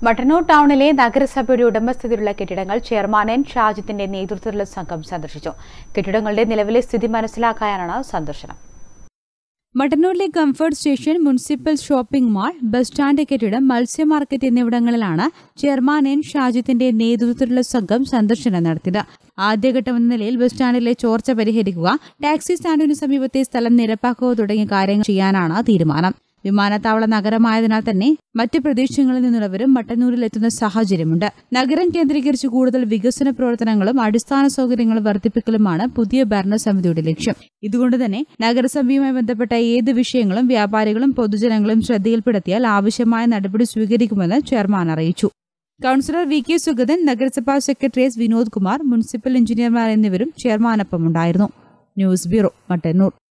മട്ടന്നൂർ ടൗണിലെ നഗരസഭയുടെ ഉടമസ്ഥതയിലുള്ള കെട്ടിടങ്ങൾ ചെയർമാൻ എൻ ഷാജിത്തിന്റെ നേതൃത്വത്തിലുള്ള സംഘം സന്ദർശിച്ചു കെട്ടിടങ്ങളുടെ നിലവിലെ സ്ഥിതി മനസ്സിലാക്കാനാണ് സന്ദർശനം മട്ടന്നൂരിലെ comfort station municipal shopping mall bus stand കെട്ടിടം മത്സ്യ മാർക്കറ്റ് എന്നിവിടങ്ങളിലാണ് ചെയർമാൻ എൻ ഷാജിത്തിന്റെ നേതൃത്വത്തിലുള്ള സംഘം സന്ദർശനം നടത്തിയത് ആദ്യഘട്ടം എന്ന നിലയിൽ ബസ് സ്റ്റാൻഡിലെ ചോർച്ച പരിഹരിക്കുക ടാക്സി സ്റ്റാൻഡിന് സമീപത്തെ സ്ഥലം നിരപ്പാക്കുക തുടങ്ങിയ കാര്യങ്ങൾ ചെയ്യാനാണ് തീരുമാനം വിമാനത്താവള നഗരമായതിനാൽ തന്നെ മറ്റ് പ്രദേശങ്ങളിൽ നിന്നുള്ളവരും മട്ടന്നൂരിൽ എത്തുന്ന സാഹചര്യമുണ്ട് നഗരം കേന്ദ്രീകരിച്ച് കൂടുതൽ വികസന പ്രവർത്തനങ്ങളും അടിസ്ഥാന സൗകര്യങ്ങളും വർദ്ധിപ്പിക്കലുമാണ് പുതിയ ഭരണസമിതിയുടെ ലക്ഷ്യം ഇതുകൊണ്ട് തന്നെ നഗരസഭയുമായി ബന്ധപ്പെട്ട ഏത് വിഷയങ്ങളും വ്യാപാരികളും പൊതുജനങ്ങളും ശ്രദ്ധയിൽപ്പെടുത്തിയാൽ ആവശ്യമായ നടപടി സ്വീകരിക്കുമെന്ന് ചെയർമാൻ അറിയിച്ചു കൌൺസിലർ വി കെ സുഗതൻ നഗരസഭാ secretary S Vinod Kumar municipal എഞ്ചിനീയർമാർ എന്നിവരും ചെയർമാനൊപ്പം ഉണ്ടായിരുന്നു ന്യൂസ് ബ്യൂറോ മട്ടന്നൂർ